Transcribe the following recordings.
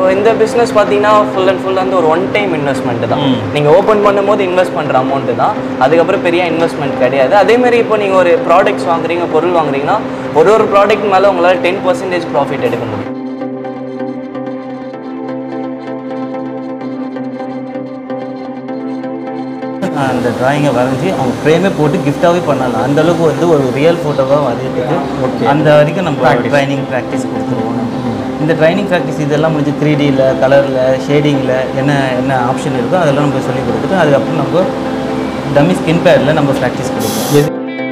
இந்த பிஸ்னஸ் பார்த்தீங்கன்னா full and full வந்து ஒரு ஒன் டைம் இன்வெஸ்ட்மெண்ட் தான் நீங்கள் ஓப்பன் பண்ணும்போது இன்வெஸ்ட் பண்ணுற அமௌண்ட்டு தான் அதுக்கப்புறம் பெரிய இன்வெஸ்ட்மெண்ட் கிடையாது அதே மாதிரி இப்போ நீங்கள் ஒரு ப்ராடக்ட்ஸ் வாங்குறீங்க பொருள் வாங்குறீங்கன்னா ஒரு ஒரு ப்ராடக்ட் மேலே உங்களால் டென் பர்சன்டேஜ் ப்ராஃபிட் எடுக்க முடியும் அந்த டிராயிங்கை வரைஞ்சி அவங்க ஃப்ரேமே போட்டு கிஃப்டாகவே பண்ணலாம் அந்த அளவுக்கு வந்து ஒரு ரியல் ஃபோட்டோவாக வரையிறதுக்கு அந்த வரைக்கும் நம்ம ட்ரைனிங் ப்ராக்டிஸ் கொடுத்துருவோம் நம்ம. இந்த ட்ரைனிங் ப்ராக்டிஸ் இதெல்லாம் முடிஞ்சு த்ரீ டியில் கலரில் ஷேடிங்கில் என்ன என்ன ஆப்ஷன் இருக்கோ அதெல்லாம் நம்ம சொல்லி கொடுத்துட்டு அதுக்கப்புறம் நம்ம டம்மி ஸ்கின் பேடில் நம்ம ப்ராக்டிஸ் கொடுப்போம் எது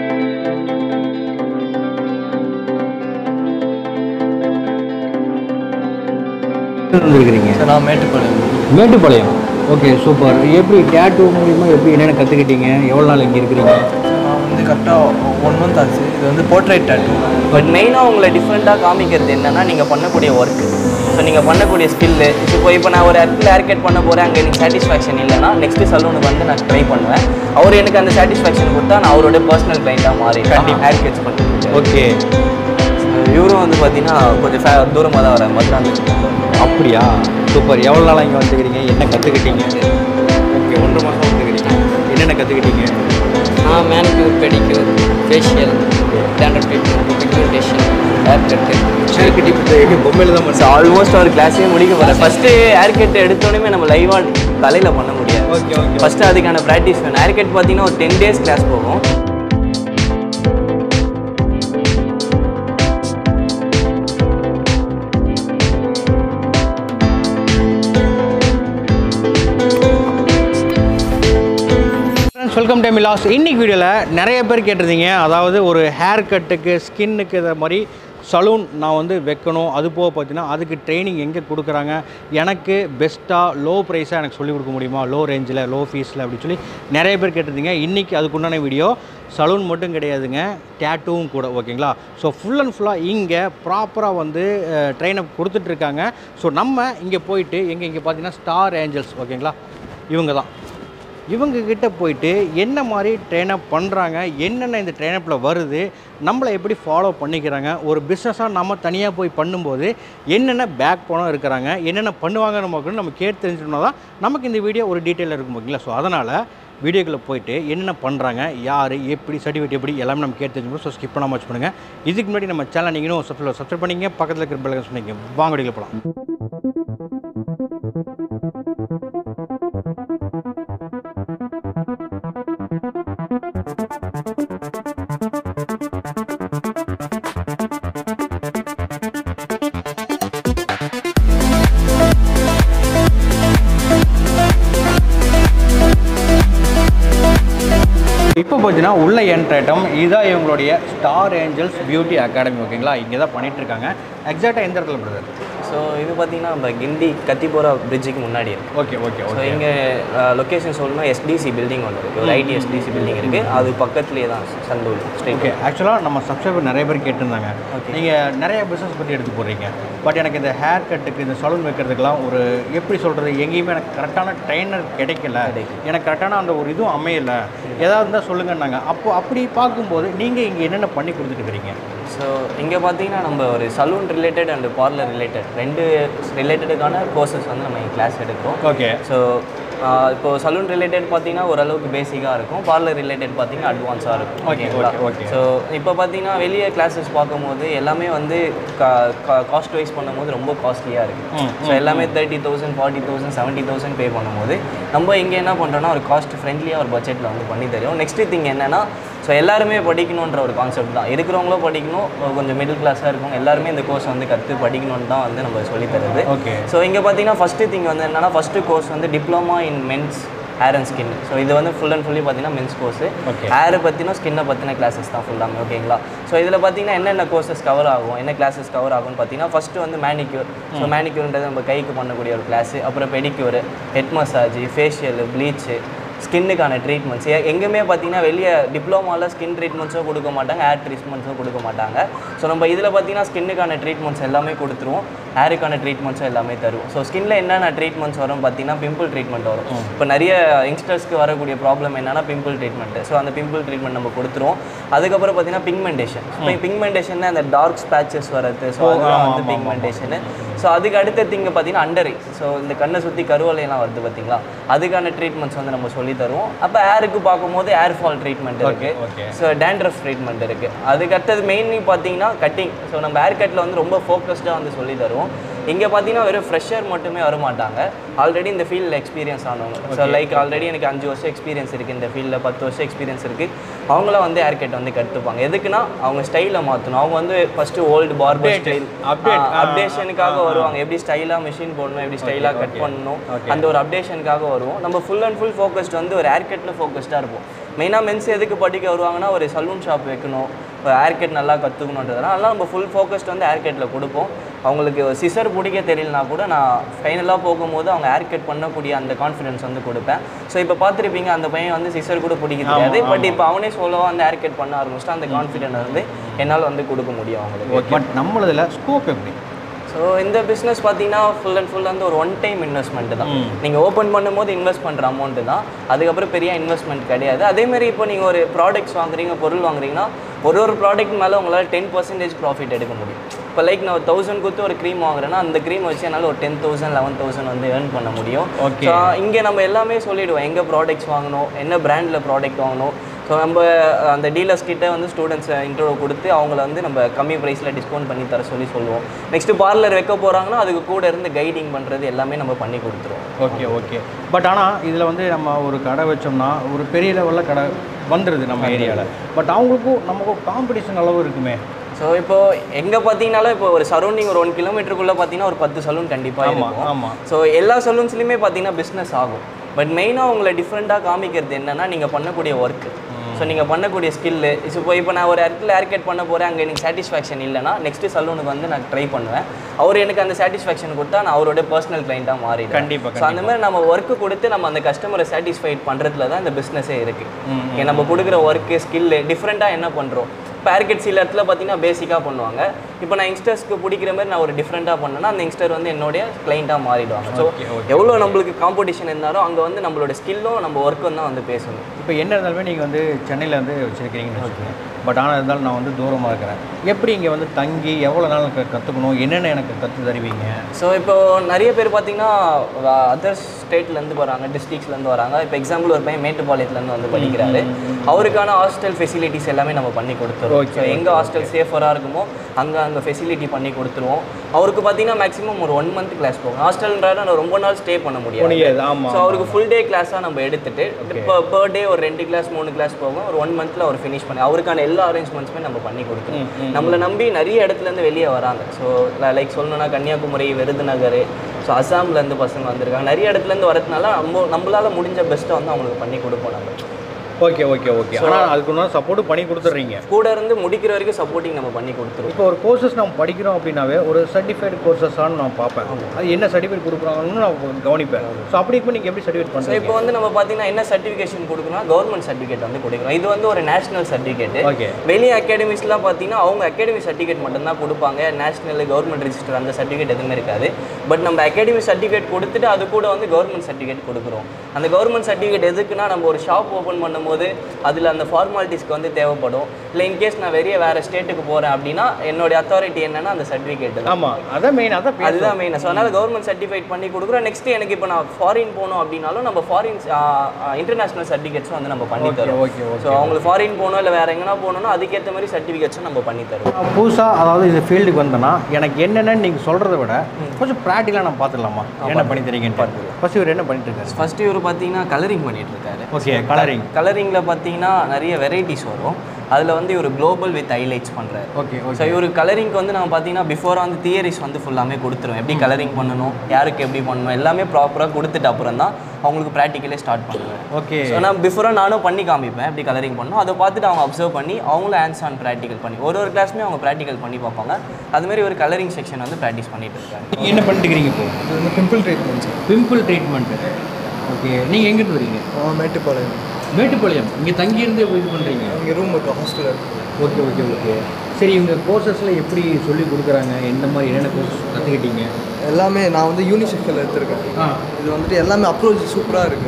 வந்துருக்கிறீங்க நான் மேட்டுப்பாளையம் மேட்டுப்பாளையம் ஓகே சூப்பர் எப்படி டேட்டூ மூலிமா எப்படி என்னென்ன கற்றுக்கிட்டீங்க எவ்வளோ நாள் இங்கே இருக்கிறீங்க நான் வந்து கரெக்டாக ஒன் மந்த் ஆச்சு இது வந்து போர்ட்ரேட் டேட்டூ பட் மெயினாக உங்களை டிஃப்ரெண்ட்டாக காமிக்கிறது என்னன்னா நீங்கள் பண்ணக்கூடிய ஒர்க் ஸோ நீங்கள் பண்ணக்கூடிய ஸ்கில்லு இப்போ இப்போ நான் ஒரு இடத்துல ஹேர் கட் பண்ண போகிறேன் அங்கே எனக்கு சாட்டிஸ்ஃபேக்ஷன் இல்லைன்னா நெக்ஸ்ட் சலூனுக்கு வந்து நான் ட்ரை பண்ணுவேன் அவர் எனக்கு அந்த சாட்டிஸ்ஃபேக்ஷன் கொடுத்தா நான் அவரோட பர்சனல் கிளைண்ட்டாக மாறி ஹேர் கட்ஸ் பண்ணிட்டு ஓகே இவரும் வந்து பார்த்தீங்கன்னா கொஞ்சம் ஃபே தூரமாக தான் வரேன் மதுராந்து அப்படியா சூப்பர் எவ்வளோ நாளாக இங்கே வந்துக்கிறீங்க என்ன கற்றுக்கிட்டீங்க ஓகே ஒன்றரை மாதம் வந்துக்கிறீங்க என்னென்ன கற்றுக்கிட்டீங்க நான் manicure pedicure facial dandruff treatment pigmentation hair cut எனக்கு இப்போ பொம்மையில் தான் ஸோ ஆல்மோஸ்ட் ஒரு கிளாஸே முடிக்க போகிறேன் ஃபஸ்ட்டு ஹேர் கட் எடுத்தோடனே நம்ம லைவாக தலையில் பண்ண முடியாது ஓகே ஓகே ஃபஸ்ட்டு அதுக்கான ப்ராக்டிஸ் வேணும் ஹேர் கட் பார்த்தீங்கன்னா ஒரு டென் டேஸ் கிளாஸ் போகும் ஃப்ரெண்ட்ஸ் வெல்கம் டைம் லாஸ் இன்னைக்கு வீடியோவில் நிறைய பேர் கேட்டிருந்தீங்க அதாவது ஒரு ஹேர் கட்டுக்கு ஸ்கின்னுக்கு இதை மாதிரி சலூன் நான் வந்து வைக்கணும் அது போக பார்த்தீங்கன்னா அதுக்கு ட்ரைனிங் எங்கே கொடுக்குறாங்க எனக்கு பெஸ்ட்டாக லோ ப்ரைஸாக எனக்கு சொல்லிக் கொடுக்க முடியுமா லோ ரேஞ்சில் லோ ஃபீஸில் அப்படின்னு சொல்லி நிறைய பேர் கேட்டிருந்தீங்க இன்றைக்கி அதுக்குண்டான வீடியோ சலூன் மட்டும் கிடையாதுங்க டேட்டூவும் கூட ஓகேங்களா ஸோ ஃபுல் அண்ட் ஃபுல்லாக இங்கே ப்ராப்பராக வந்து ட்ரெயின் அப் கொடுத்துட்ருக்காங்க ஸோ நம்ம இங்கே போயிட்டு எங்கே இங்கே பார்த்தீங்கன்னா ஸ்டார் ஏஞ்சல்ஸ் ஓகேங்களா இவங்க தான் இவங்க கிட்ட போயிட்டு என்ன மாதிரி ட்ரெயின் அப் பண்ணுறாங்க என்னென்ன இந்த ட்ரெயின் அப்பில் வருது நம்மளை எப்படி ஃபாலோ பண்ணிக்கிறாங்க ஒரு பிஸ்னஸாக நம்ம தனியாக போய் பண்ணும்போது என்னென்ன பேக் போனம் இருக்கிறாங்க என்னென்ன பண்ணுவாங்க நமக்கு நம்ம கேட்டு தெரிஞ்சுட்டோம்னா தான் நமக்கு இந்த வீடியோ ஒரு டீட்டெயில் இருக்கும் ஓகேங்களா ஸோ அதனால் வீடியோக்குள்ளே போயிட்டு என்னென்ன பண்ணுறாங்க யார் எப்படி சர்டிஃபிகேட் எப்படி எல்லாமே நம்ம கேட்டு தெரிஞ்சுக்கணும் ஸோ ஸ்கிப் பண்ணாமல் வச்சு பண்ணுங்கள் இதுக்கு முன்னாடி நம்ம சேனல் நீங்களும் சப்ஸ்கிரைப் சப்ஸ்கிரைப் பண்ணிங்க பக்கத்தில் இருக்கிற பெல்லை சொன்னீங்க வாங்க வீடியோக்குள்ள போகலாம் இப்போ பார்த்தீங்கன்னா உள்ள என்ட்ரேட்டம் இதுதான் இவங்களுடைய ஸ்டார் ஏஞ்சல்ஸ் பியூட்டி அகாடமி ஓகேங்களா இங்கே தான் பண்ணிட்டு இருக்காங்க எக்ஸாக்டாக எந்த இடத்துல பிரதர் ஸோ இது பார்த்தீங்கன்னா நம்ம கிண்டி கத்திபோரா பிரிட்ஜுக்கு முன்னாடி இருக்கு ஓகே ஓகே ஸோ ஓகே இங்கே லொக்கேஷன் சொல்லணும்னா எஸ்டிசி பில்டிங் ஒன்று இருக்குது ஒரு ஐடி எஸ்டிசி பில்டிங் இருக்குது அது பக்கத்துலேயே தான் சந்தூர் ஸ்ட்ரீட் ஓகே ஆக்சுவலாக நம்ம சப்ஸ்கிரைபர் நிறைய பேர் கேட்டிருந்தாங்க Okay. நீங்கள் நிறைய பிஸ்னஸ் பற்றி எடுத்து போடுறீங்க பட் எனக்கு இந்த ஹேர் கட்டுக்கு இந்த சலூன் வைக்கிறதுக்கெலாம் ஒரு எப்படி சொல்கிறது எங்கேயுமே எனக்கு கரெக்டான ட்ரைனர் கிடைக்கல கிடைக்கல. எனக்கு கரெக்டான அந்த ஒரு இதுவும் அமையலை ஏதாவது இருந்தால் சொல்லுங்கன்னாங்க அப்போ அப்படி பார்க்கும்போது நீங்கள் இங்கே என்னென்ன பண்ணி கொடுத்துட்டு இருக்கிறீங்க ஸோ இங்கே பார்த்தீங்கன்னா நம்ம ஒரு salon related and parlour related ரெண்டு ரிலேட்டடுக்கான கோர்சஸ் வந்து நம்ம கிளாஸ் எடுக்கிறோம் ஓகே ஸோ இப்போ சலூன் ரிலேட்டட் பார்த்தீங்கன்னா ஓரளவுக்கு பேசிக்காக இருக்கும் பார்லர் ரிலேட்டட் பார்த்தீங்கன்னா அட்வான்ஸாக இருக்கும் Okay, ஓகேங்களா okay, okay. ஸோ இப்போ பார்த்தீங்கன்னா வெளியே கிளாஸஸ் பார்க்கும்போது எல்லாமே வந்து காஸ்ட் வைஸ் பண்ணும்போது ரொம்ப காஸ்ட்லியாக இருக்குது ம், ஸோ எல்லாமே thirty thousand forty thousand seventy thousand pay பண்ணும்போது நம்ம இங்கே என்ன பண்ணுறோன்னா ஒரு காஸ்ட் ஃப்ரெண்ட்லியாக ஒரு பட்ஜெட்டில் வந்து பண்ணி தரோம் நெக்ஸ்ட் திங் என்னன்னா ஸோ எல்லாருமே படிக்கணுன்ற ஒரு கான்செப்ட் தான் இருக்கிறவங்களும் படிக்கணும் கொஞ்சம் மிடில் கிளாஸாக இருக்கும் எல்லாருமே இந்த கோர்ஸ் வந்து கற்று படிக்கணும்னு தான் வந்து நம்ம சொல்லித் தருது ஓகே ஸோ இங்கே பார்த்தீங்கன்னா ஃபஸ்ட்டு திங் வந்து என்னன்னா ஃபஸ்ட்டு கோர்ஸ் வந்து diploma in men's hair and skin so இது வந்து ஃபுல் அண்ட் ஃபுல்லி பார்த்தீங்கன்னா மென்ஸ் கோர்ஸ் Okay. ஹேரை பற்றின ஸ்கின்னை பற்றின கிளாஸஸ் தான் ஃபுல்லாமே ஓகேங்களா ஸோ இதில் பார்த்தீங்கன்னா என்னென்ன கோர்சஸ் கவர் ஆகும் என்ன கிளாஸஸ் கவர் ஆகும்னு பார்த்தீங்கன்னா ஃபஸ்ட்டு வந்து மேனிக்யூர் ஸோ மேனிக்யூர்ன்றது நம்ம கைக்கு பண்ணக்கூடிய ஒரு கிளாஸ் அப்புறம் pedicure head massage facial bleach ஸ்கின்னுக்கான ட்ரீட்மெண்ட்ஸ் எங்கேயுமே பார்த்தீங்கன்னா வெளியே டிப்ளமாவில் ஸ்கின் ட்ரீட்மெண்ட்ஸும் கொடுக்க மாட்டாங்க ஹேர் ட்ரீட்மெண்ட்ஸும் கொடுக்க மாட்டாங்க ஸோ நம்ம இதில் பார்த்தீங்கன்னா ஸ்கின்னுக்கான ட்ரீட்மெண்ட்ஸ் எல்லாமே கொடுத்துருவோம் ஹேருக்கான ட்ரீட்மெண்ட்ஸும் எல்லாமே தருவோம் ஸோ ஸ்கின்ல என்னென்ன ட்ரீட்மெண்ட்ஸ் வரும் பார்த்தீங்கன்னா பிம்பிள் ட்ரீட்மெண்ட் வரும் இப்போ நிறைய யங்ஸ்டர்ஸ்க்கு வரக்கூடிய ப்ராப்ளம் என்னன்னா பிம்பிள் ட்ரீட்மெண்ட் ஸோ அந்த பிம்பிள் ட்ரீட்மெண்ட் நம்ம கொடுத்துருவோம் அதுக்கப்புறம் பார்த்தீங்கன்னா பிக்மெண்டேஷன் இப்போ பிக்மெண்டேஷன் அந்த டார்க் ஸ்பேச்சஸ் வரது ஸோ அதெல்லாம் வந்து பிக்மெண்டேஷன் ஸோ அதுக்கு அடுத்த திங்க பார்த்தீங்கன்னா அண்டர் ஐ ஸோ இந்த கண்ணை சுற்றி கருவலையெல்லாம் வருது பார்த்தீங்களா அதுக்கான ட்ரீட்மெண்ட்ஸ் வந்து நம்ம சொல்லி தருவோம் அப்போ ஏருக்கு பார்க்கும்போது ஏர் ஃபால் ட்ரீட்மெண்ட் okay. இருக்குது ஸோ டேண்ட்ரஃப் ட்ரீட்மெண்ட் இருக்குது அதுக்கு அடுத்தது மெயின்லி பார்த்தீங்கன்னா கட்டிங் ஸோ நம்ம ஹேர் கட்டில் வந்து ரொம்ப ஃபோக்கஸ்டாக வந்து சொல்லி தருவோம் இங்கே பார்த்தீங்கன்னா வெறும் ஃப்ரெஷர் மட்டுமே வர மாட்டாங்க ஆல்ரெடி இந்த ஃபீல்டில் எக்ஸ்பீரியன்ஸ் ஆனவங்க ஸோ லைக் ஆல்ரெடி எனக்கு அஞ்சு வருஷம் எக்ஸ்பீரியன்ஸ் இருக்குது இந்த ஃபீல்டில் பத்து வருஷம் எக்ஸ்பீரியன்ஸ் இருக்குது அவங்களாம் வந்து ஹேர் கட் வந்து கற்றுப்பாங்க எதுக்குன்னா அவங்க ஸ்டைலை மாற்றணும் அவங்க வந்து first old barber style update. ஆ, அப்டேஷனுக்காக வருவாங்க எப்படி ஸ்டைலாக மிஷின் போடணும் எப்படி ஸ்டைலாக கட் பண்ணணும் அந்த ஒரு அப்டேஷனுக்காக வருவோம் நம்ம ஃபுல் அண்ட் ஃபுல் ஃபோக்கஸ்ட் வந்து ஒரு ஹேர் கட்டில் ஃபோக்கஸ்டாக இருப்போம் மெயினாக மென்ஸ் எதுக்கு படிக்க வருவாங்கன்னா ஒரு சலூன் ஷாப் வைக்கணும் ஹேர் கட் நல்லா கற்றுக்கணுன்றதுனால அதெல்லாம் நம்ம ஃபுல் ஃபோக்கஸ்ட் வந்து ஹேர் கட்டில் கொடுப்போம் அவங்களுக்கு சிசர் பிடிக்க தெரியலனா கூட நான் ஃபைனலாக போகும்போது அவங்க ஹேர் கட் பண்ணக்கூடிய அந்த கான்ஃபிடன்ஸ் வந்து கொடுப்பேன் ஸோ இப்போ பார்த்துருப்பீங்க அந்த பையன் வந்து சிசர் கூட பிடிக்க தெரியாது பட் இப்போ அவனே சொல்லவா அந்த ஹேர் கட் பண்ண ஆரம்பிச்சிட்டு அந்த கான்ஃபிடென்ட் வந்து என்னால் வந்து கொடுக்க முடியும் அவங்களுக்கு பட் நம்மளதுல ஸ்கோப் எப்படி ஸோ இந்த பிஸ்னஸ் பார்த்தீங்கன்னா ஃபுல் அண்ட் ஃபுல் வந்து ஒரு ஒன் டைம் இன்வெஸ்ட்மெண்ட் தான் நீங்கள் ஓப்பன் பண்ணும்போது இன்வெஸ்ட் பண்ணுற அமௌண்ட்டு தான் அதுக்கப்புறம் பெரிய இன்வெஸ்ட்மெண்ட் கிடையாது அதேமாதிரி இப்போ நீங்கள் ஒரு ப்ராடக்ட்ஸ் வாங்குறீங்க பொருள் வாங்குறீங்கன்னா ஒரு ஒரு ப்ராடக்ட் மேலே உங்களால் டென் பர்சன்டேஜ் ப்ராஃபிட் எடுக்க முடியும் இப்போ லைக் நான் தௌசண்ட் கொடுத்து ஒரு க்ரீம் வாங்குறேன்னா அந்த க்ரீம் வச்சு என்னால் ஒரு டென் தௌசண்ட் லெவன் தௌசண்ட் வந்து ஏர்ன் பண்ண முடியும் Okay. ஸோ இங்கே நம்ம எல்லாமே சொல்லிடுவோம் எங்கே ப்ராடக்ட்ஸ் வாங்கணும் என்ன பிராண்டில் ப்ராடக்ட் வாங்கணும் ஸோ நம்ம அந்த டீலர்ஸ் கிட்ட வந்து ஸ்டூடெண்ட்ஸ் இன்ட்ரோ கொடுத்து அவங்கள வந்து நம்ம கம்மி ப்ரைஸில் டிஸ்கவுண்ட் பண்ணி தர சொல்லி சொல்லுவோம் நெக்ஸ்ட்டு பார்லர் வைக்க போகிறாங்கன்னா அதுக்கு கூட இருந்து கைடிங் பண்ணுறது எல்லாமே நம்ம பண்ணி கொடுத்துருவோம் ஓகே ஓகே பட் ஆனால் இதில் வந்து நம்ம ஒரு கடை வச்சோம்னா ஒரு பெரிய லெவலில் கடை வந்துடுது நம்ம ஏரியாவில் பட் அவங்களுக்கும் நமக்கும் காம்படிஷன் அளவு இருக்குமே ஸோ இப்போ எங்கே பார்த்தீங்கனாலும் இப்போ ஒரு சரௌண்டிங் ஒரு ஒன் கிலோமீட்டருக்குள்ளே பார்த்தீங்கன்னா ஒரு பத்து சலூன் கண்டிப்பாக ஆமா, இருக்கும் ஆமா. ஸோ எல்லா சலூன்ஸ்லையுமே பார்த்தீங்கன்னா பிஸ்னஸ் ஆகும் பட் மெயினாக உங்களை டிஃப்ரெண்ட்டாக காமிக்கிறது என்னன்னா நீங்கள் பண்ணக்கூடிய ஒர்க்கு ஸோ நீங்கள் பண்ணக்கூடிய ஸ்கில்லு இப்போ இப்போ நான் ஒரு இடத்துல ஹேர் கட் பண்ண போகிறேன் அங்கே எனக்கு சாட்டிஸ்ஃபேக்ஷன் இல்லைனா நெக்ஸ்ட் சலூனுக்கு வந்து நான் ட்ரை பண்ணுவேன் அவர் எனக்கு அந்த சாட்டிஸ்ஃபேக்ஷன் கொடுத்தா நான் அவரோட பர்சனல் கிளைண்ட்டாக மாறிடுவேன் கண்டிப்பா, ஸோ அந்த மாதிரி நம்ம ஒர்க்கு கொடுத்து நம்ம அந்த கஸ்டமரை சாட்டிஸ்ஃபைட் பண்ணுறதுல தான் இந்த பிஸ்னஸே இருக்குது நம்ம கொடுக்குற ஒர்க்கு ஸ்கில்லு டிஃப்ரெண்ட்டாக என்ன பண்ணுறோம் இப்போ ஹேர் கட் சில இடத்துல பார்த்தீங்கன்னா பேசிக்காக பண்ணுவாங்க இப்போ நான் யங்ஸ்டர்ஸ்க்கு பிடிக்கிற மாதிரி நான் ஒரு டிஃப்ரெண்ட்டாக பண்ணேன்னா அந்த யங்ஸ்டர் வந்து என்னுடைய கிளைண்ட்டாக மாறிடுவாங்க ஸோ எவ்வளோ நம்மளுக்கு காம்படிஷன் இருந்தாலும் அங்கே வந்து நம்மளோட ஸ்கில்லும் நம்ம ஒர்க்கும் தான் வந்து பேசணும் இப்போ என்ன இருந்தாலுமே நீங்கள் வந்து சென்னையில் வந்து வச்சுருக்கிறீங்கன்னு வச்சுக்கோங்க பட் ஆனால் இருந்தாலும் நான் வந்து தூரமாக இருக்கிறேன் எப்படி இங்கே வந்து தங்கி எவ்வளோ நாள் எனக்கு கற்றுக்கணும் என்னென்ன எனக்கு கற்று தருவீங்க ஸோ இப்போ நிறைய பேர் பார்த்தீங்கன்னா அதர் ஸ்டேட்லேருந்து வராங்க டிஸ்ட்ரிக்ஸ்லேருந்து வராங்க இப்போ எக்ஸாம்பிள் ஒரு பையன் மேட்டுப்பாளையத்துலேருந்து வந்து படிக்கிறாரு அவருக்கான ஹாஸ்டல் ஃபெசிலிட்டிஸ் எல்லாமே நம்ம பண்ணி கொடுத்துருவோம் ஸோ எங்கே ஹாஸ்டல் சேஃபராக இருக்குமோ அங்கே அங்கே ஃபெசிலிட்டி பண்ணி கொடுத்துருவோம் அவருக்கு பார்த்தீங்கன்னா மேக்ஸிமம் ஒரு ஒன் மந்த் கிளாஸ் போகும் ஹாஸ்டல்ன்றால ரொம்ப நாள் ஸ்டே பண்ண முடியாது முடியாது ஆமாம் ஸோ அவருக்கு ஃபுல் டே கிளாஸாக நம்ம எடுத்துட்டு இப்போ பர் டே ஒரு ரெண்டு கிளாஸ் மூணு கிளாஸ் போகும் ஒரு ஒன் மந்த்தில் அவர் ஃபினிஷ் பண்ணி அவருக்கான எல்லா அரேஞ்ச்மெண்ட்ஸுமே நம்ம பண்ணி கொடுத்துருவோம் நம்மளை நம்பி நிறைய இடத்துலேருந்து வெளியே வராங்க ஸோ லைக் சொல்லணும்னா கன்னியாகுமரி விருதுநகர் ஸோ அசாம்லேருந்து பசங்க வந்திருக்காங்க நிறைய இடத்துலேருந்து வரதுனால நம்ம நம்மளால முடிஞ்ச பெஸ்ட்டை வந்து அவங்களுக்கு பண்ணி கொடுப்போம் நம்ம ஓகே ஓகே ஓகே ஆனால் அதுக்கு ஒன்றும் சப்போர்ட் பண்ணி கொடுத்துட்றீங்க கூட இருந்து முடிக்கிற வரைக்கும் சப்போர்ட்டிங் நம்ம பண்ணி கொடுத்துருவோம் இப்போ ஒரு கோர்சஸ் நம்ம படிக்கிறோம் அப்படின்னாவே ஒரு சர்டிஃபைடு கோர்சஸான்னு நான் பார்ப்பேன் அது என்ன சர்டிஃபிகேட் கொடுக்குறாங்கன்னு நான் கவனிப்பேன் ஸோ அப்படி இப்போ நீங்கள் எப்படி சர்டிஃபிகேட் ஸோ பண்ணுறீங்க இப்போ வந்து நம்ம பார்த்தீங்கன்னா என்ன சர்டிஃபிகேஷன் கொடுக்கணும் கவர்மெண்ட் சர்டிஃபிகேட் வந்து கொடுக்குறோம் இது வந்து ஒரு நேஷனல் சர்டிஃபிகேட் ஓகே வெளி அகாடமிஸ்லாம் பார்த்தீங்கன்னா அவங்க அகாடமி சர்டிஃபிகேட் மட்டும்தான் கொடுப்பாங்க நேஷனல் கவர்மெண்ட் ரெஜிஸ்டர் அந்த சர்டிஃபிகேட் எதுவுமே இருக்காது பட் நம்ம அகாடமி சர்டிஃபிகேட் கொடுத்துட்டு அது கூட வந்து கவர்மெண்ட் சர்டிஃபிகேட் கொடுக்குறோம் அந்த கவர்மெண்ட் சர்டிஃபிகேட் எதுக்குன்னா நம்ம ஒரு ஷாப் ஓப்பன் பண்ணும்போது அதில் அந்த ஃபார்மாலிட்டிஸ்க்கு வந்து தேவைப்படும் இல்லை இன்கேஸ் நான் வெளியே வேறு ஸ்டேட்டுக்கு போகிறேன் அப்படின்னா என்னுடைய அத்தாரிட்டி என்னன்னா அந்த சர்டிஃபிகேட் தான் ஆமாம் அதான் மெயின் அதான் பேசுறோம். அதுதான் மெயின் ஸோ அதனால் கவர்மெண்ட் சர்டிஃபைட் பண்ணி கொடுக்குறோம் நெக்ஸ்ட் எனக்கு இப்போ நான் ஃபாரின் போகணும் அப்படின்னாலும் நம்ம ஃபாரின் இன்டர்நேஷனல் சர்டிஃபிகேட்ஸும் வந்து நம்ம பண்ணி தரோம் ஓகே ஓகே ஸோ அவங்களுக்கு ஃபாரின் போகணும் இல்லை வேறு எங்கன்னா போகணும்னா அதுக்கேற்ற மாதிரி சர்டிஃபிகேட்ஸும் நம்ம பண்ணி தருவோம் புதுசாக அதாவது இந்த ஃபீல்டுக்கு வந்தேன்னா எனக்கு என்னென்னு நீங்கள் சொல்கிறத விட கொஞ்சம் ப்ராக்டிக்கலாக நான் பார்த்துடலாமா என்ன பண்ணி தரீங்கன்னு ஃபர்ஸ்ட் இவர் என்ன பண்ணிட்டு இருக்காரு ஃபர்ஸ்ட் இவர் பார்த்தீங்கன்னா கலரிங் பண்ணிட்டு இருக்காரு ஓகே கலரிங் கலரிங்கில் பார்த்தீங்கன்னா நிறைய வெரைட்டிஸ் வரும் அதில் வந்து இவர் குளோபல் வித் ஹைலைட்ஸ் பண்ணுறாரு ஓகே ஓகே ஸோ இவர் கலரிங்க்கு வந்து நம்ம பார்த்தீங்கன்னா பிஃபோராக வந்து தியரிஸ் வந்து ஃபுல்லாமே கொடுத்துருவோம் எப்படி கலரிங் பண்ணணும் யாருக்கு எப்படி பண்ணணும் எல்லாமே ப்ராப்பராக கொடுத்துட்டு அப்புறம் தான் அவங்களுக்கு ப்ராக்டிக்கலே ஸ்டார்ட் பண்ணுவேன் ஓகே ஸோ நான் பிஃபோராக நானும் பண்ணி காமிப்பேன் எப்படி கலரிங் பண்ணணும் அதை பார்த்துட்டு அவங்க அப்சர்வ் பண்ணி அவங்களும் ஹேண்ட்ஸ் ஆன் ப்ராக்டிக்கல் பண்ணி ஒரு ஒரு கிளாஸ்மே அவங்க ப்ராக்டிக்கல் பண்ணி பார்ப்பாங்க அதுமாரி ஒரு கலரிங் செக்ஷன் வந்து ப்ராக்டிஸ் பண்ணிட்டு இருக்காங்க நீங்கள் என்ன பண்ணிட்டு இருக்கீங்க இப்போ இது வந்து pimple treatment sir pimple treatment okay நீங்கள் எங்கிட்டு வரீங்க மேட்டுப்பாளையம் மேட்டுப்பாளையம் இங்கே தங்கியிருந்து இது பண்ணுறீங்க இங்கே ரூம் இருக்குது ஹாஸ்டல் இருக்குது ஓகே ஓகே ஓகே சரி இவங்க கோர்சஸில் எப்படி சொல்லி கொடுக்குறாங்க எந்த மாதிரி என்னென்ன கோர்ஸ் கற்றுக்கிட்டீங்க எல்லாமே நான் வந்து யூனிசெக்ஷனில் எடுத்திருக்கேன் ஆ இது வந்துட்டு எல்லாமே அப்ரோச் சூப்பராக இருக்குது எல்லாம்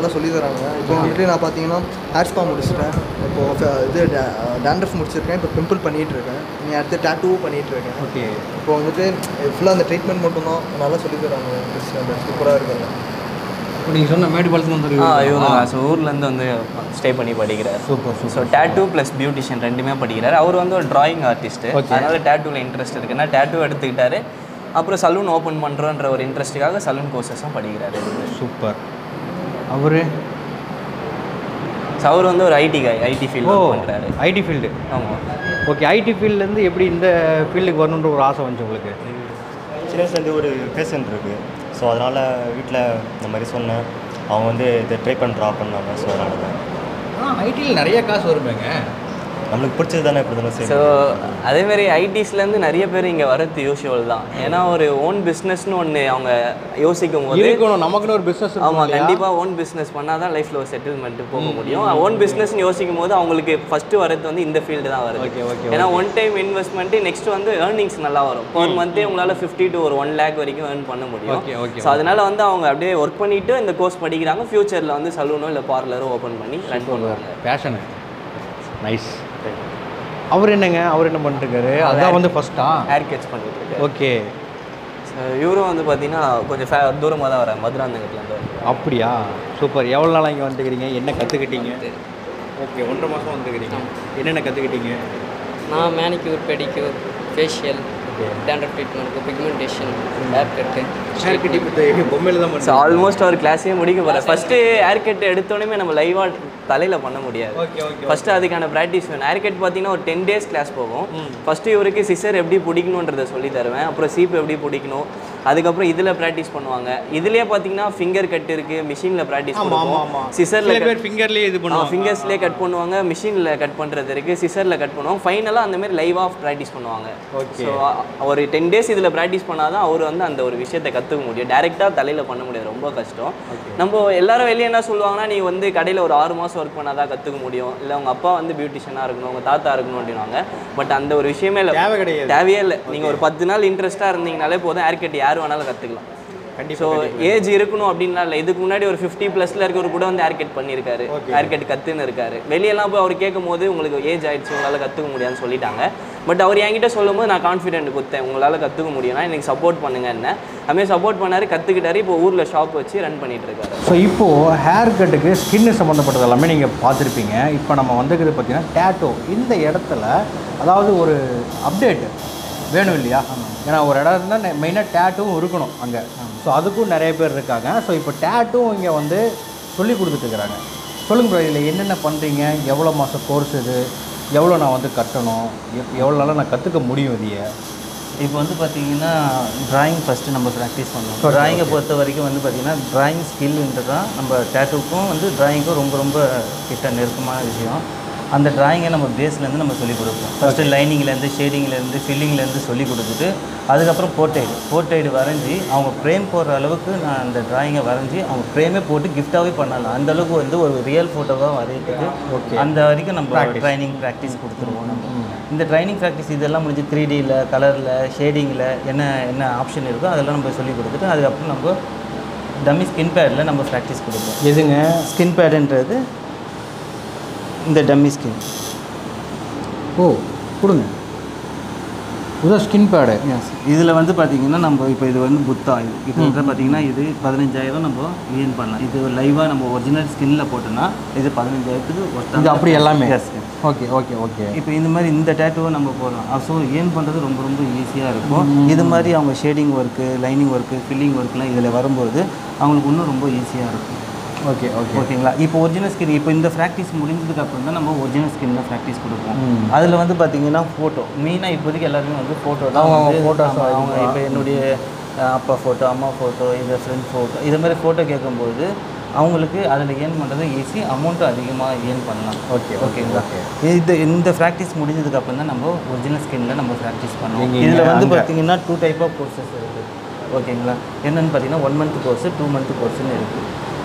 நல்லா சொல்லி தராங்க இப்போ வந்துட்டு நான் பார்த்தீங்கன்னா ஹேர் ஸ்பா முடிச்சிட்டேன் இப்போ ஃப- இது டேண்ட்ரஃப் முடிச்சிருக்கேன் இப்போ பிம்பிள் பண்ணிகிட்டு இருக்கேன் நீ அடுத்து டேட்டூவும் பண்ணிகிட்டு இருக்கேன் ஓகே இப்போ வந்துட்டு ஃபுல்லாக அந்த ட்ரீட்மெண்ட் மட்டும்தான் நல்லா சொல்லி தராங்க சூப்பராக இருக்காங்க இப்போ நீங்கள் சொன்ன மேடுபாலத்தில் வந்து ஆ இவங்க ஸோ ஊர்லேருந்து வந்து ஸ்டே பண்ணி படிக்கிறார் super so tattoo plus beautician ரெண்டுமே படிக்கிறார் அவர் வந்து ஒரு டிராயிங் ஆர்டிஸ்ட் Okay. அதனால டேட்டூவில் இன்ட்ரெஸ்ட் இருக்குன்னா டேட்டூ எடுத்துக்கிட்டாரு அப்புறம் சலூன் ஓப்பன் பண்ணுறோன்ற ஒரு இன்ட்ரெஸ்ட்டுக்காக சலூன் கோர்சஸும் படிக்கிறாரு சூப்பர் அவரு ஸோ அவர் வந்து ஒரு ஐடி காய் ஐடி ஓ ஃபீல்டு பண்ணுறாரு ஐடி ஃபீல்டு ஆமாம் ஓகே ஐடி ஃபீல்ட்லேருந்து எப்படி இந்த ஃபீல்டுக்கு வரணுன்ற ஒரு ஆசை வந்துச்சு உங்களுக்கு சின்ன வயசுலேருந்து ஒரு பேஷண்ட் இருக்குது ஸோ அதனால் வீட்டில் இந்த மாதிரி சொன்னேன் அவங்க வந்து இதை ட்ரை பண்ணுறா பண்ணாங்க ஸோ அதனால தான் ஆ ஐடியில் நிறைய காசு வருமேங்க நம்மளுக்கு பிடிச்சது தானே எப்படி தானே ஸோ சரி அதேமாரி ஐடிஸ்லேருந்து நிறைய பேர் இங்கே வரது யூஷுவல் தான் ஏன்னா ஒரு ஓன் பிஸ்னஸ்னு ஒன்று அவங்க யோசிக்கும் போது இருக்கணும் நமக்குன்னு ஒரு பிஸ்னஸ் ஆமாம் கண்டிப்பாக ஓன் பிஸ்னஸ் பண்ணால் தான் லைஃப்பில் ஒரு செட்டில்மெண்ட் போக முடியும் ஓன் பிஸ்னஸ்னு யோசிக்கும் போது அவங்களுக்கு ஃபஸ்ட்டு வரது வந்து இந்த ஃபீல்டு தான் வருது Okay, okay, ஏன்னா ஒன் டைம் இன்வெஸ்ட்மெண்ட்டு நெக்ஸ்ட் வந்து ஏர்னிங்ஸ் நல்லா வரும் பர் மந்த்தே உங்களால் ஃபிஃப்டி டு ஒரு ஒன் லேக் வரைக்கும் ஏர்ன் பண்ண முடியும் Okay, okay, ஸோ அதனால வந்து அவங்க அப்படியே ஒர்க் பண்ணிட்டு இந்த கோர்ஸ் படிக்கிறாங்க ஃபியூச்சரில் வந்து சலூனோ இல்லை பார்லரோ ஓப்பன் பண்ணி ரன் பண்ணுவாங்க பேஷனு நைஸ் அவர் என்னங்க அவர் என்ன பண்ணிருக்காரு அதான் வந்து ஃபஸ்ட்டா ஹேர் கட்ச் பண்ணிட்டு இருக்காரு ஓகே So, இவரும் வந்து பார்த்தீங்கன்னா கொஞ்சம் ஃபே தூரமாக தான் வராங்க மதுராந்தகத்துலேருந்து வராங்க அப்படியா சூப்பர் எவ்வளோ நாளாக இங்கே வந்துக்கிறீங்க என்ன கற்றுக்கிட்டீங்க ஓகே ஒன்றரை மாதம் வந்துக்கிறீங்க என்னென்ன கற்றுக்கிட்டீங்க நான் manicure pedicure facial dandruff treatment pigmentation hair cut hair கட்டி பொம்மையில் தான் ஸோ பண்ணுறோம் ஆல்மோஸ்ட் அவர் கிளாஸே முடிக்க போகிறேன் ஃபஸ்ட்டு ஹேர் கட் எடுத்தோடனே நம்ம லைவாக தலையில் பண்ண முடியாது ஓகே ஓகே ஃபஸ்ட்டு அதுக்கான ப்ராக்டிஸ் வேணும் ஹேர் கட் பார்த்தீங்கன்னா ஒரு டென் டேஸ் கிளாஸ் போகும் ஃபஸ்ட்டு இவருக்கு சிசர் எப்படி பிடிக்கணுன்றதை சொல்லி தருவேன் அப்புறம் சீப் எப்படி பிடிக்கணும் அதுக்கப்புறம் இதில் ப்ராக்டிஸ் பண்ணுவாங்க இதுலேயே பார்த்தீங்கன்னா ஃபிங்கர் கட் இருக்குது மிஷினில் ப்ராக்டிஸ் ஆமாம் ஆமாம் பண்ணுவோம் ஆமாம் சிசரில் சில பேர் ஃபிங்கர்லேயே இது பண்ணுவாங்க ஃபிங்கர்ஸ்லேயே கட் பண்ணுவாங்க மிஷினில் கட் பண்ணுறது இருக்குது சிசரில் கட் பண்ணுவாங்க ஃபைனலாக அந்த மாதிரி லைவாக ப்ராக்டிஸ் பண்ணுவாங்க Okay. ஸோ ஒரு டென் டேஸ் இதில் ப்ராக்டிஸ் பண்ணால் தான் அவர் வந்து அந்த ஒரு விஷயத்தை கற்றுக்க முடியும் டேரெக்டாக தலையில் பண்ண முடியாது ரொம்ப கஷ்டம் நம்ம எல்லாரும் வெளியே என்ன சொல்லுவாங்கன்னா நீ வந்து கடையில் ஒரு ஆறு மாதம் ஒர்க் பண்ணால் தான் கற்றுக்க முடியும் இல்லை உங்கள் அப்பா வந்து பியூட்டிஷியனாக இருக்கணும் உங்கள் தாத்தா இருக்கணும் அப்படின்வாங்க பட் அந்த ஒரு விஷயமே இல்லை தேவை கிடையாது தேவையே இல்லை நீங்கள் ஒரு பத்து நாள் இன்ட்ரெஸ்ட்டாக இருந்தீங்கனாலே போதும் ஹேர் கட் யார் வேணாலும் கற்றுக்கலாம் ஸோ ஏஜ் இருக்கணும் அப்படின்லாம் இல்லை இதுக்கு முன்னாடி ஒரு ஃபிஃப்டி ப்ளஸில் இருக்கவர் கூட வந்து ஹேர் கட் பண்ணியிருக்காரு ஹேர் கட் கற்றுன்னு இருக்காரு வெளியெல்லாம் போய் அவர் கேட்கும் போது உங்களுக்கு ஏஜ் ஆயிடுச்சு உங்களால் கற்றுக்க முடியாதுன்னு சொல்லிட்டாங்க பட் அவர் என்கிட்ட சொல்லும் போது நான் கான்ஃபிடென்ட் கொடுத்தேன் உங்களால் கற்றுக்க முடியும்னா எனக்கு சப்போர்ட் பண்ணுங்க என்ன அதுமாதிரி சப்போர்ட் பண்ணாரு கற்றுக்கிட்டாரு இப்போ ஊரில் ஷாப் வச்சு ரன் பண்ணிட்டு இருக்காரு ஸோ இப்போது ஹேர் கட்டுக்கு ஸ்கின்னு சம்மந்தப்பட்டது எல்லாமே நீங்கள் பார்த்துருப்பீங்க இப்போ நம்ம வந்துக்கிறது பார்த்தீங்கன்னா டேட்டோ இந்த இடத்துல அதாவது ஒரு அப்டேட் வேணும் இல்லையா ஏன்னா ஒரு இடம் இருந்தால் மெயினாக டேட்டும் இருக்கணும் அங்கே ஸோ அதுக்கும் நிறைய பேர் இருக்காங்க ஸோ இப்போ டேட்டும் இங்கே வந்து சொல்லி கொடுத்துட்டுருக்குறாங்க சொல்லுங்க ப்ரோ இதில் என்னென்ன பண்ணுறீங்க எவ்வளோ மாதம் கோர்ஸ் இது எவ்வளோ நான் வந்து கட்டணும் எப் எவ்வளோ நாளாக நான் கற்றுக்க முடியும் இதைய இப்போ வந்து பார்த்தீங்கன்னா டிராயிங் ஃபஸ்ட்டு நம்ம ப்ராக்டிஸ் பண்ணணும் டிராயிங்கை பொறுத்த வரைக்கும் வந்து பார்த்தீங்கன்னா டிராயிங் ஸ்கில்ன்றது தான் நம்ம டேட்டூக்கும் வந்து டிராயிங்க்கும் ரொம்ப ரொம்ப கிட்ட நெருக்கமான விஷயம் அந்த டிராயிங்கை நம்ம பேஸ்லேருந்து நம்ம சொல்லிக் கொடுப்போம் ஃபஸ்ட்டு லைனிங்லேருந்து ஷேடிங்லேருந்து ஃபில்லிங்லேருந்து சொல்லி கொடுத்துட்டு அதுக்கப்புறம் போர்ட்டைடு போர்ட்டைடு வரைஞ்சி அவங்க ஃப்ரேம் போடுற அளவுக்கு நான் அந்த டிராயிங்கை வரைஞ்சி அவங்க ஃப்ரேமே போட்டு கிஃப்டாகவே பண்ணலாம் அந்த அளவுக்கு வந்து ஒரு ரியல் ஃபோட்டோவாக வரையறதுக்கு அந்த வரைக்கும் நம்ம ட்ரைனிங் ப்ராக்டிஸ் கொடுத்துருவோம் நம்ம இந்த ட்ரைனிங் ப்ராக்டிஸ் இதெல்லாம் முடிஞ்சு த்ரீ டியில் கலரில் ஷேடிங்கில் என்ன என்ன ஆப்ஷன் இருக்கோ அதெல்லாம் நம்ம சொல்லி கொடுத்துட்டு அதுக்கப்புறம் நம்ம டம்மி ஸ்கின் பேடில் நம்ம ப்ராக்டிஸ் கொடுப்போம் எதுங்க ஸ்கின் பேடுன்றது இந்த டம்மி ஸ்கின் ஓ கொடுங்க இதுதான் ஸ்கின் பேடு இதில் வந்து பார்த்தீங்கன்னா நம்ம இப்போ இது வந்து புத்தா இது இப்போ வந்து பார்த்தீங்கன்னா இது பதினஞ்சாயிரம் நம்ம ஏர்ன் பண்ணலாம் இது லைவாக நம்ம ஒரிஜினல் ஸ்கின்ல போட்டோம்னா இது பதினஞ்சாயிரத்துக்கு இது அப்படி எல்லாமே எஸ் ஓகே ஓகே ஓகே இப்போ இந்த மாதிரி இந்த டேட்டுவை நம்ம போடலாம் ஸோ ஏர்ன் பண்ணுறது ரொம்ப ரொம்ப ஈஸியாக இருக்கும் இது மாதிரி அவங்க shading work lining work filling ஒர்க்லாம் இதில் வரும்போது அவங்களுக்கு இன்னும் ரொம்ப ஈஸியாக இருக்கும் ஓகே ஓகே ஓகேங்களா இப்போ ஒரிஜினல் ஸ்கின் இப்போ இந்த ப்ராக்டிஸ் முடிஞ்சதுக்கு அப்புறம் தான் நம்ம ஒரிஜினல் ஸ்கின்ல ப்ராக்டிஸ் கொடுப்போம் அதில் வந்து பார்த்தீங்கன்னா ஃபோட்டோ மெயினாக இப்போதைக்கு எல்லாருமே வந்து ஃபோட்டோ தான் அவங்க வந்து photos ஆமா, அவங்க இப்போ என்னுடைய அஹ், அப்பா ஃபோட்டோ அம்மா ஃபோட்டோ இந்த ஃப்ரெண்ட் ஃபோட்டோ இது மாதிரி ஃபோட்டோ கேட்கும்போது அவங்களுக்கு அதில் ஏர்ன் பண்ணுறது ஈஸி அமௌண்ட்டும் அதிகமாக ஏர்ன் பண்ணலாம் Okay, ஓகேங்களா இது இந்த ப்ராக்டிஸ் முடிஞ்சதுக்கு அப்புறம் தான் நம்ம ஒரிஜினல் ஸ்கின்ல நம்ம ப்ராக்டிஸ் பண்ணுவோம் நீங்க இதில் வந்து அங்க- பார்த்தீங்கன்னா டூ டைப் ஆஃப் கோர்சஸ் இருக்குது ஓகேங்களா என்னென்னு பார்த்தீங்கன்னா one month course two month கோர்ஸ்னு இருக்குது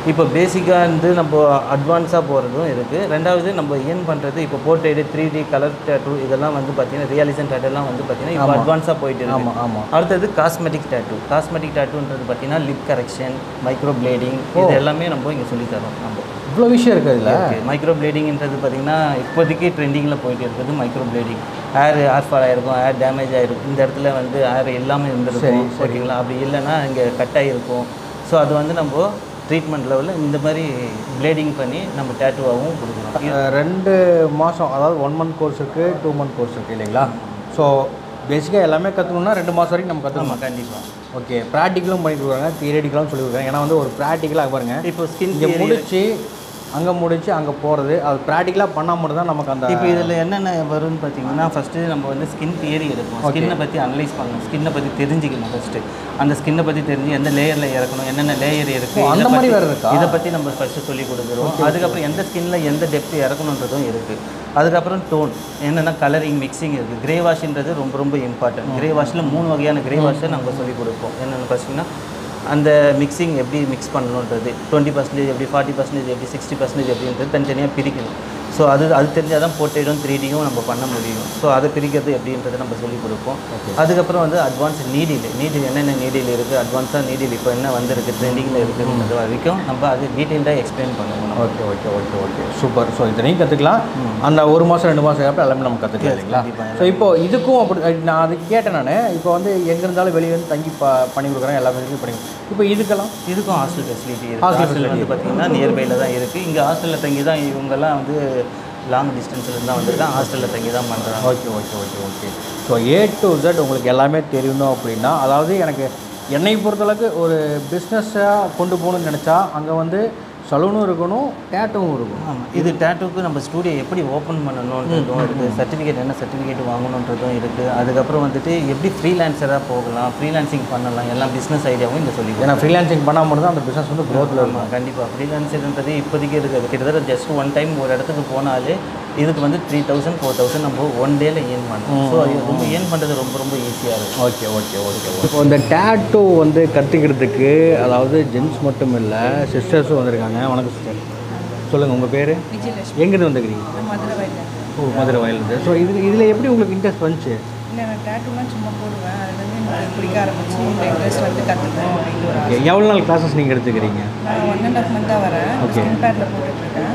இப்போ பேசிக்காக வந்து நம்ம அட்வான்ஸாக போகிறதும் இருக்குது ரெண்டாவது நம்ம ஏன் பண்ணுறது இப்போ portrait three D colour tattoo இதெல்லாம் வந்து பார்த்தீங்கன்னா ரியலிசம் டேட்டூலாம் வந்து பார்த்தீங்கன்னா இப்போ அட்வான்ஸாக போயிட்டு இருக்கு ஆமாம் ஆமாம் அடுத்தது காஸ்மெட்டிக் டேட்டூ காஸ்மெட்டிக் டேட்டூன்றது பார்த்தீங்கன்னா லிப் கரெக்ஷன் மைக்ரோ பிளேடிங் இது எல்லாமே நம்ம இங்கே சொல்லித்தரோம் நம்ம இவ்வளோ விஷயம் இருக்குது இதில் மைக்ரோ பிளேடிங்ன்றது பார்த்தீங்கன்னா இப்போதைக்கு ட்ரெண்டிங்கில் போயிட்டு இருக்குது micro blading hair hair fall ஆகிருக்கும் ஏர் டேமேஜ் ஆகிருக்கும் இந்த இடத்துல வந்து ஏர் எல்லாமே இருந்திருக்கும் ஓகேங்களா அப்படி இல்லைன்னா இங்கே கட் ஆகிருக்கும் ஸோ அது வந்து நம்ம ட்ரீட்மெண்ட் லெவலில் இந்த மாதிரி பிளேடிங் பண்ணி நம்ம டேட்டூவாகவும் கொடுக்குறோம் அஹ் ரெண்டு மாதம் அதாவது ஒன் மந்த் கோர்ஸ் இருக்குது டூ மந்த் கோர்ஸ் இருக்குது இல்லைங்களா ஸோ பேசிக்காக எல்லாமே கற்றுக்கணுன்னா ரெண்டு மாதம் வரைக்கும் நம்ம கற்றுக்கணும் ஆமாம் கண்டிப்பாக ஓகே ப்ராக்டிக்கலும் பண்ணி கொடுக்குறாங்க தியரட்டிக்கலும் சொல்லி கொடுக்குறாங்க ஏன்னா வந்து ஒரு ப்ராக்டிக்கலாக பாருங்க இப்போ ஸ்கின் இங்கே முடிச்சு அங்கே முடிச்சு அங்கே போகிறது அது ப்ராக்டிக்கலாக பண்ணால் மட்டும் தான் நமக்கு அந்த இப்போ இதில் என்னென்ன வரும்னு பார்த்தீங்கன்னா ஃபஸ்ட்டு நம்ம வந்து ஸ்கின் தியரி எடுப்போம் ஸ்கின்னை பற்றி அனலைஸ் பண்ணணும் ஸ்கின்னை பற்றி தெரிஞ்சுக்கணும் ஃபஸ்ட்டு அந்த ஸ்கின்னை பற்றி தெரிஞ்சு எந்த லேயரில் இறக்கணும் என்னென்ன லேயர் இருக்குது ஓ, அந்த இதை மாதிரி பத்தி- வேற இருக்கா? இதை பற்றி நம்ம ஃபஸ்ட்டு சொல்லி கொடுக்குறோம் அதுக்கப்புறம் எந்த ஸ்கின்ல எந்த டெப்த் இறக்கணுன்றதும் இருக்குது அதுக்கப்புறம் டோன் என்னென்னா கலரிங் மிக்சிங் இருக்குது கிரே வாஷ்ன்றது ரொம்ப ரொம்ப இம்பார்ட்டன்ட் கிரே வாஷில் மூணு வகையான கிரே வாஷை நம்ம சொல்லி கொடுப்போம் என்னென்னு பார்த்தீங்கன்னா அந்த மிக்சிங் எப்படி மிக்ஸ் பண்ணணுன்றது டுவெண்ட்டி பர்சன்டேஜ் எப்படி ஃபார்ட்டி பர்சன்டேஜ் எப்படி சிக்ஸ்டி பர்சன்டேஜ் எப்படின்றது தனித்தனியாக பிரிக்கணும் ஸோ அது அது தெரிஞ்சால் தான் போர்ட்ரேட்டும் த்ரீ டியும் நம்ம பண்ண முடியும் ஸோ அதை பிரிக்கிறது எப்படின்றத நம்ம சொல்லிக் கொடுப்போம் அதுக்கப்புறம் வந்து அட்வான்ஸ் நீடில் நீடில் என்னென்ன நீடில் இருக்குது அட்வான்ஸாக நீடில் இப்போ என்ன வந்திருக்கு ட்ரெண்டிங்கில் இருக்குன்றது வரைக்கும் நம்ம அது டீட்டெயில்டாக எக்ஸ்பிளைன் பண்ணுவோம் நம்ம. Okay okay okay okay super so இத்தனையும் கற்றுக்கலாம் அந்த ஒரு மாதம் ரெண்டு மாதம் கேப்பில் எல்லாமே நம்ம கற்றுக்கலாம் இல்லைங்களா ஸோ இப்போ இதுக்கும் அப்படி நான் அது கேட்டேன் நான் இப்போ வந்து எங்கே இருந்தாலும் வெளியே வந்து தங்கி ப பண்ணி கொடுக்குறேன் எல்லா ஃபெசிலிட்டியும் பண்ணி கொடுக்குறேன். இப்போ இதுக்கெல்லாம் இதுக்கும் ஹாஸ்டல் ஃபெசிலிட்டி இருக்குது Hostel ஹாஸ்டல் வந்து பார்த்தீங்கன்னா நியர்பையில் தான் இருக்குது இங்கே ஹாஸ்டலில் தங்கி தான் இவங்கெல்லாம் வந்து லாங் டிஸ்டன்ஸில் தான் வந்திருக்காங்க ஹாஸ்டலில் தங்கி தான் பண்ணுறாங்க okay okay okay okay so A to Z உங்களுக்கு எல்லாமே தெரியணும் அப்படின்னா அதாவது எனக்கு என்னை பொறுத்தளவுக்கு ஒரு பிஸ்னஸாக கொண்டு போகணும்னு நினச்சா அங்கே வந்து சலூனும் இருக்கணும் டேட்டும் இருக்கணும் ஆமாம் இது டேட்டூக்கு நம்ம ஸ்டூடியோ எப்படி ஓப்பன் பண்ணணுன்றதும் இருக்குது சர்டிஃபிகேட் என்ன சர்டிஃபிகேட் வாங்கணுன்றதும் இருக்குது அதுக்கப்புறம் வந்துட்டு எப்படி ஃப்ரீலான்சராக போகலாம் ஃப்ரீலான்சிங் பண்ணலாம் எல்லாம் பிஸ்னஸ் ஐடியாவும் இங்கே சொல்லி ஏன்னா ஃப்ரீலான்சிங் பண்ணால் மட்டும் தான் அந்த பிஸ்னஸ் வந்து க்ரோத்தில் இருக்கும் ஆமாம் கண்டிப்பாக ஃப்ரீலான்சர்ன்றது இப்போதைக்கு இருக்குது கிட்டத்தட்ட ஜஸ்ட் ஒன் டைம் ஒரு இடத்துக்கு போனாலே இதுக்கு வந்து த்ரீ தௌசண்ட் ஃபோர் தௌசண்ட் நம்ம ஒன் டேல ஏர்ன் பண்ணலாம் ஸோ ரொம்ப ஏர்ன் பண்ணுறது ரொம்ப ரொம்ப ஈஸியாக இருக்கும் ஓகே ஓகே ஓகே இப்போ இந்த டேட்டூ வந்து கற்றுக்கிறதுக்கு அதாவது ஜென்ஸ் மட்டும் இல்லை சிஸ்டர்ஸும் வந்திருக்காங்க வணக்கம் சிஸ்டர் சொல்லுங்கள் உங்கள் பேர் எங்கேருந்து வந்துக்கிறீங்க மதுரை வயலில் ஓ மதுரை வயலுது ஸோ இது இதில் எப்படி உங்களுக்கு இன்ட்ரெஸ்ட் வந்துச்சு இல்லை நான் டேட்டூலாம் சும்மா போடுவேன் அதுலேருந்து எனக்கு பிடிக்க ஆரம்பிச்சு இந்த இன்ட்ரெஸ்ட் வந்து கற்றுப்பேன் அப்படின்னு ஒரு ஆசை. ஓகே எவ்வளோ நாள் கிளாஸஸ் நீங்கள் எடுத்துக்கிறீங்க நான் ஒன் அண்ட் ஆஃப் மந்த்தாக வரேன் Okay. ஸ்கின் பேட்டில் போட்டுட்ருக்கேன்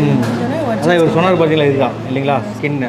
அதான் இவர் சொன்னார் பார்த்தீங்களா இதுதான் இல்லைங்களா skin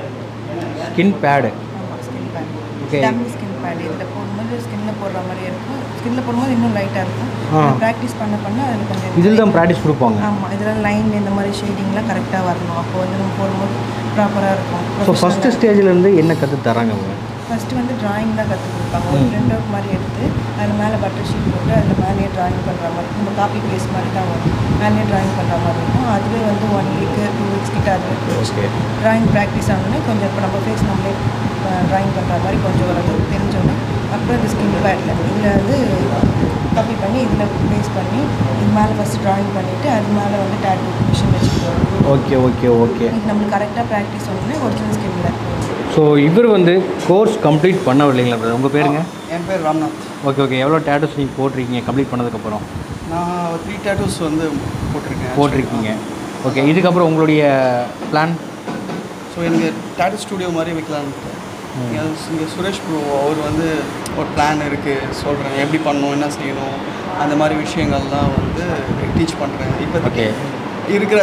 skin pad skin pad Okay. Dummy skin pad இதில் போடும்போது ஸ்கின்னில் போடுற மாதிரி இருக்கும் ஸ்கின்னில் போடும்போது இன்னும் லைட்டாக இருக்கும் ஆ. ப்ராக்டிஸ் பண்ண பண்ண அதில் கொஞ்சம் இதில் தான் ப்ராக்டிஸ் கொடுப்பாங்க ஆமாம் இதில் லைன் இந்த மாதிரி ஷேடிங்லாம் கரெக்டாக வரணும் அப்போ வந்து நம்ம போடும்போது ப்ராப்பராக இருக்கும் ஸோ ஃபஸ்ட்டு ஸ்டேஜ்லேருந்து என்ன கற்று தராங்க அவங்க ஃபஸ்ட்டு வந்து டிராயிங் தான் கற்றுக் கொடுப்பாங்க ஒரு பிரிண்ட் அவுட் மாதிரி எடுத்து அது மேலே பட்டர் ஷீட் போட்டு அதில் மேலேயே டிராயிங் பண்ணுற மாதிரி நம்ம காப்பி பேஸ்ட் மாதிரி தான் வரும் மேலேயே டிராயிங் பண்ணுற மாதிரி இருக்கும் அதுவே வந்து ஒன் வீக்கு டூ வீக்ஸ் கிட்ட அதுவே போச்சு ஓகே டிராயிங் ப்ராக்டிஸ் ஆனோடனே கொஞ்சம் இப்போ நம்ம ஃபேஸ் நம்மளே டிராயிங் பண்ணுற மாதிரி கொஞ்சம் ஓரளவுக்கு தெரிஞ்சோடனே அப்புறம் இந்த ஸ்கின் பேடில் இதில் வந்து காப்பி பண்ணி இதில் பேஸ் பண்ணி இது மேலே ஃபஸ்ட்டு டிராயிங் பண்ணிவிட்டு அது மேலே வந்து டேட்டூ மிஷின் வச்சுட்டு ஓகே ஓகே ஓகே இது நம்மளுக்கு கரெக்டாக ப்ராக்டிஸ் ஆனோடனே ஒரிஜினல் ஸ்கின்னில் ஸோ இவர் வந்து கோர்ஸ் கம்ப்ளீட் பண்ணவில்லைங்களா brother? உங்கள் பேருங்க என் பேர் ராம்நாத் ஓகே ஓகே எவ்வளோ டேட்டூஸ் நீங்கள் போட்டிருக்கீங்க கம்ப்ளீட் பண்ணதுக்கப்புறம் நான் த்ரீ டேட்டூஸ் வந்து போட்டிருக்கேன் போட்டிருக்கீங்க ஓகே இதுக்கப்புறம் உங்களுடைய பிளான் ஸோ எனக்கு டேட்டூ ஸ்டுடியோ மாதிரி வைக்கலான்னு இருக்கேன். இங்க இங்கே சுரேஷ் ப்ரோ அவர் வந்து ஒரு பிளான் இருக்குது சொல்கிறேன் எப்படி பண்ணணும் என்ன செய்யணும் அந்த மாதிரி விஷயங்கள்லாம் வந்து டீச் பண்ணுறேன் இப்போ Okay. இருக்கிற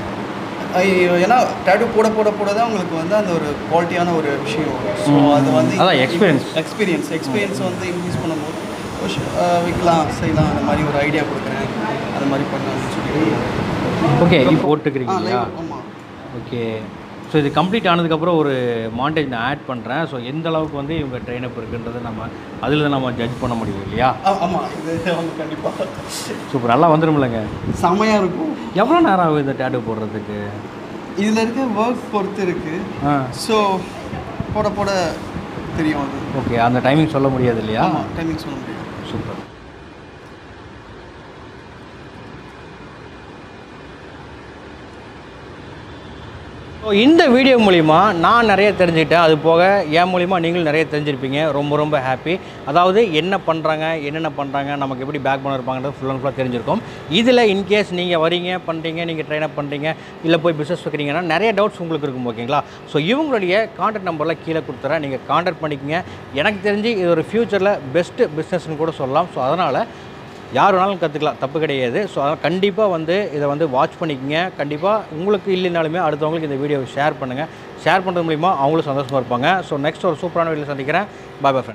ஐ- ஏன்னா டேட்டூ போட போட போட தான் உங்களுக்கு வந்து அந்த ஒரு குவாலிட்டியான ஒரு விஷயம் வரும் ஸோ அது வந்து அதான் experience. எக்ஸ்பீரியன்ஸ் எக்ஸ்பீரியன்ஸ் வந்து இன்க்ரீஸ் பண்ணும்போது ஒரு ஷ- அஹ் வைக்கலாம் செய்யலாம் அந்த மாதிரி ஒரு ஐடியா கொடுக்குறேன் அந்த மாதிரி பண்ணலாம்னு சொல்லி ஓகே இப்போ போட்டுக்கிறீங்க ஆ இல்லையா லைவ் ஆமாம் ஓகே ஸோ இது கம்ப்ளீட் ஆனதுக்கப்புறம் ஒரு மாண்டேஜ் நான் ஆட் பண்ணுறேன் ஸோ எந்த அளவுக்கு வந்து இவங்க ட்ரெயினப் இருக்குன்றதை நம்ம அதில் தான் நம்ம ஜட்ஜ் பண்ண முடியும் இல்லையா ஆமாம் இது அவங்க கண்டிப்பாக சூப்பர் நல்லா வந்துடும்லங்க செம்மையாக இருக்கும் எவ்வளோ நேரம் ஆகும் இந்த டேட்டூ போடுறதுக்கு இதில் இருக்க ஒர்க் பொறுத்து இருக்குது ஆ ஸோ போட போட தெரியும் அது ஓகே அந்த டைமிங் சொல்ல முடியாது இல்லையா ஆமாம் டைமிங் சொல்ல முடியும் சூப்பர் ஸோ இந்த வீடியோ மூலிமா நான் நிறைய தெரிஞ்சுக்கிட்டேன் அது போக என் மூலிமா நீங்களும் நிறைய தெரிஞ்சிருப்பீங்க ரொம்ப ரொம்ப ஹாப்பி அதாவது என்ன பண்ணுறாங்க என்னென்ன பண்ணுறாங்க நமக்கு எப்படி பேக் பண்ண இருப்பாங்கன்றது ஃபுல் அண்ட் ஃபுல்லாக தெரிஞ்சிருக்கும் இதில் இன்கேஸ் நீங்கள் வரீங்க பண்ணுறீங்க நீங்கள் ட்ரெயின் அப் பண்ணுறீங்க இல்லை போய் பிஸ்னஸ் வைக்கிறீங்கன்னா நிறைய டவுட்ஸ் உங்களுக்கு இருக்கும் ஓகேங்களா ஸோ இவங்களுடைய கான்டாக்ட் நம்பரில் கீழே கொடுத்துறேன் நீங்கள் கான்டாக்ட் பண்ணிக்கங்க எனக்கு தெரிஞ்சு இது ஒரு ஃப்யூச்சரில் பெஸ்ட்டு பிஸ்னஸ்னு கூட சொல்லலாம் ஸோ அதனால் யார் வேணாலும் கற்றுக்கலாம் தப்பு கிடையாது ஸோ அதனால் கண்டிப்பாக வந்து இதை வந்து வாட்ச் பண்ணிக்கங்க கண்டிப்பாக உங்களுக்கு இல்லைனாலுமே அடுத்தவங்களுக்கு இந்த வீடியோவை ஷேர் பண்ணுங்கள் ஷேர் பண்ணுறது மூலிமா அவங்களும் சந்தோஷமாக இருப்பாங்க ஸோ நெக்ஸ்ட் ஒரு சூப்பரான வீடியோ சந்திக்கிறேன் பாய் பாய்